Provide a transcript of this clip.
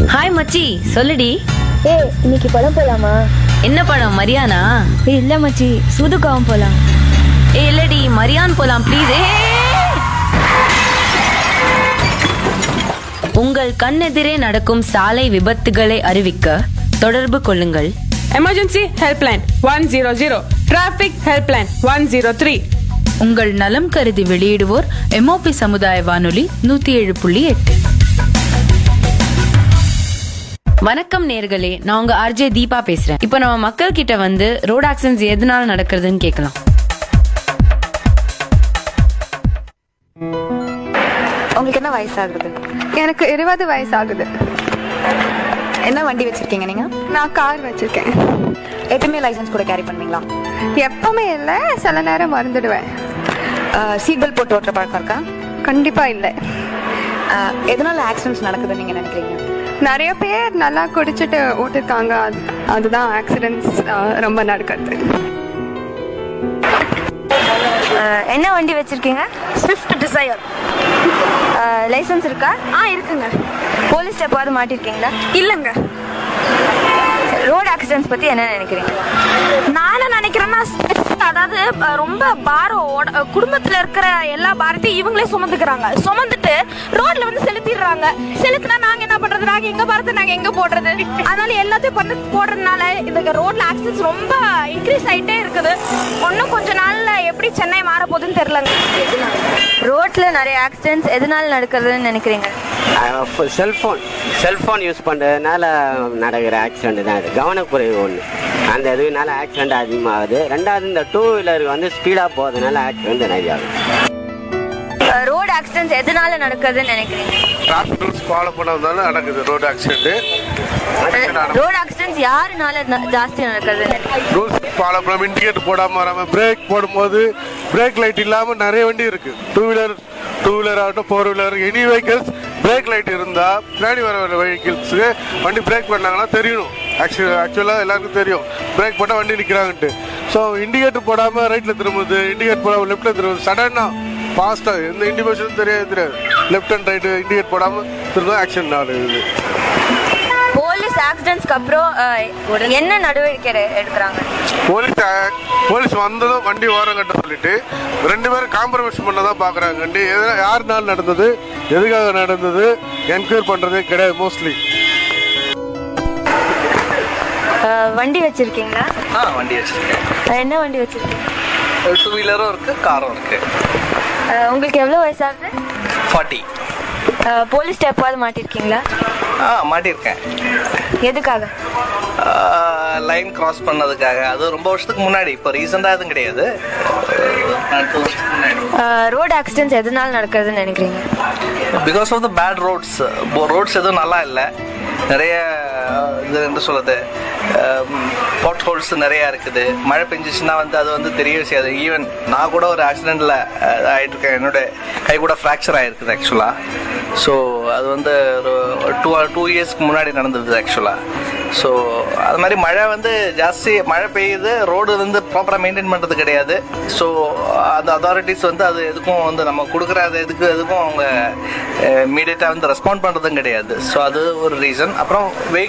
hi மச்சி சொல்லுடி ஏய் இன்னைக்கு படம் போலாமா என்ன படம் மரியானா ஏய் இல்ல மச்சி சூதுக்காவும் போலாம் ஏ இல்லடி மரியான் போலாம் ப்ளீஸ் ஏ உங்கள் கண்ணெதிரே நடக்கும் சாலை விபத்துகளை அறிவிக்க தொடர்பு கொள்ளுங்கள் emergency helpline one zero zero traffic helpline one zero three உங்கள் நலம் கருதி வெளியிடுவோர் எம்ஓபி சமுதாய வானொலி நூத்தி ஏழு புள்ளி எட்டு வணக்கம் நேர்களே நான் உங்க ஆர்ஜே தீபா பேசுறேன் இப்போ நம்ம மக்கள் கிட்ட வந்து ரோட் ஆக்சிடென்ட்ஸ் எதனால நடக்கிறதுன்னு கேட்கலாம் உங்களுக்கு என்ன வயசாகுது எனக்கு இருபது வயசு ஆகுது என்ன வண்டி வச்சிருக்கீங்க நீங்க நான் கார் வச்சிருக்கேன் எப்பவுமே லைசென்ஸ் கூட கேரி பண்ணுவீங்களா எப்பவுமே இல்லை சில நேரம் மறந்துடுவேன் சீட் பெல்ட் போட்டு ஓட்டுற பழக்கம் இருக்கா கண்டிப்பா இல்லை அஹ், எதனால ஆக்சிடென்ட்ஸ் நடக்குதுன்னு நீங்க நினைக்கிறீங்க நிறைய பேர் நல்லா குடிச்சிட்டு ஓட்டிருக்காங்க அது அதுதான் ஆக்சிடென்ட்ஸ் ரொம்ப நடக்கிறது என்ன வண்டி வச்சிருக்கீங்க ஸ்விஃப்ட் டிசைர் லைசென்ஸ் இருக்கா ஆ இருக்குங்க போலீஸ் எப்போது மாட்டிருக்கீங்களா இல்லைங்க ரோட் ஆக்சிடென்ட்ஸ் பத்தி என்ன நினைக்கிறீங்க நான் என்ன நினைக்கிறேன்னா stress, அதாவது அஹ், ரொம்ப பாரம் ஓட- அஹ், குடும்பத்துல இருக்கிற எல்லா பாரத்தையும் இவங்களே சுமந்துக்கிறாங்க சுமந்துட்டு ரோட்ல வந்து செலுத்திடுறாங்க செலுத்தினா நாங்க என்ன பண்றது நாங்க எங்க பாரத்தை நாங்க எங்க போடுறது அதனால எல்லாத்தையும் பண்ணி போடுறதுனால இந்த ரோட்ல ஆக்சிடென்ட்ஸ் ரொம்ப இன்க்ரீஸ் ஆயிட்டே இருக்குது இன்னும் கொஞ்ச நாள்ல எப்படி சென்னை மாற போகுதுன்னு தெரியலங்க ரோட்ல நிறைய ஆக்சிடென்ட்ஸ் எதனால நடக்கிறதுன்னு நினைக்கிறீங்க செல்ஃபோன் செல்ஃபோன் யூஸ் பண்ணுறதுனால நடக்கிற ஆக்சிடென்ட் தான் இது கவனக்குறைவு ஒன்று அந்த இதுனால ஆக்சிடென்ட் அதிகமாகுது ரெண்டாவது இந்த டூ வீலர் வந்து ஸ்பீடாக போகிறதுனால ஆக்சிடென்ட் நிறைய ஆகுது ரோட் ஆக்சிடென்ட்ஸ் எதனால நடக்கிறதுன்னு நினைக்கிறீங்க டிராஃபிக் ரூல்ஸ் ஃபாலோ பண்ணாதனால நடக்குது ரோடு ஆக்சிடென்ட் ரோட் ஆக்சிடென்ட்ஸ் யாருனால ந- ஜாஸ்தி நடக்கிறதுன்னு நினைக்கிறீங்க ரூல்ஸ் ஃபாலோ பண்ணாம இண்டிகேட்டர் போடாம வராம பிரேக் போடும்போது பிரேக் லைட் இல்லாம நிறைய வண்டி இருக்கு டூ வீலர் டூ வீலர் ஆகட்டும் four wheeler any vehicles brake light இருந்தா பின்னாடி வர வெஹிக்கிள்ஸுக்கு வண்டி பிரேக் பண்ணாங்கன்னா தெரியணும் ஆக்சுவலா ஆக்சுவலாக எல்லாருக்கும் தெரியும் பிரேக் போட்டால் வண்டி நிற்கிறாங்கன்ட்டு ஸோ இண்டிகேட்டர் போடாமல் ரைட்டில் திரும்புது இண்டிகேட் போடாமல் லெஃப்ட்டில் திரும்புது சடனாக ஃபாஸ்ட்டாக எந்த இண்டிகேஷனும் தெரியாது தெரியாது லெஃப்ட் அண்ட் ரைட்டு இண்டிகேட் போடாமல் திரும்ப ஆக்சிடென்ட் ஆகுது போலீஸ் ஆக்சிடென்ட்ஸ்க்கு அப்புறம் அஹ், என்ன நடவடிக்கை எடு- எடுக்கிறாங்க போலீஸ் ஆ- போலீஸ் வந்ததும் வண்டி ஓரம் கட்ட சொல்லிட்டு ரெண்டு பேரும் காம்ப்ரமைஸ் பண்ண தான் பார்க்குறாங்க வண்டி எது யாருனால நடந்தது எதுக்காக நடந்தது என்கொயர் பண்ணுறதே கிடையாது மோஸ்ட்லி அஹ், வண்டி வச்சிருக்கீங்களா ஆ வண்டி வச்சிருக்கேன் அஹ், என்ன வண்டி வச்சிருக்கீங்க டூ வீலரும் இருக்கு காரும் இருக்கு அஹ், உங்களுக்கு எவ்வளோ வயசாகுது ஃபார்ட்டி போலீஸ் எப்போது மாட்டிருக்கீங்களா ஆ மாட்டியிருக்கேன் எதுக்காக லைன் கிராஸ் பண்ணதுக்காக அது ரொம்ப வருஷத்துக்கு முன்னாடி இப்போ ரீசெண்டாக எதுவும் கிடையாது அடுத்த வருஷத்துக்கு முன்னாடி ரோட் ஆக்சிடென்ட்ஸ் எதனால நடக்கிறதுன்னு நினைக்கிறீங்க because of the bad roads roads எதுவும் நல்லா இல்லை நிறைய அஹ், இது என்ன சொல்றது பாட் ஹோல்ஸ் நிறைய இருக்குது மழை பெஞ்சிச்சுன்னா வந்து அது வந்து தெரிய செய்யாது ஈவன் நான் கூட ஒரு ஆக்சிடென்ட்ல ஆயிட்டு இருக்கேன் என்னோட கை கூட ஃப்ராக்சர் ஆயிருக்குது ஆக்சுவலா ஸோ அது வந்து ஒரு டூ டூ இயர்ஸ்க்கு முன்னாடி நடந்தது ஆக்சுவலா ஸோ அது மாதிரி மழை வந்து ஜாஸ்தி மழை பெய்யுது ரோடு வந்து ப்ராப்பராக மெயின்டைன் பண்ணுறது கிடையாது ஸோ அந்த அத்தாரிட்டிஸ் வந்து அது எதுக்கும் வந்து நம்ம கொடுக்குற அது எதுக்கு எதுக்கும் அவங்க இமீடியட்டாக வந்து ரெஸ்பாண்ட் பண்ணுறதும் கிடையாது ஸோ அது ஒரு ரீசன் அப்புறம்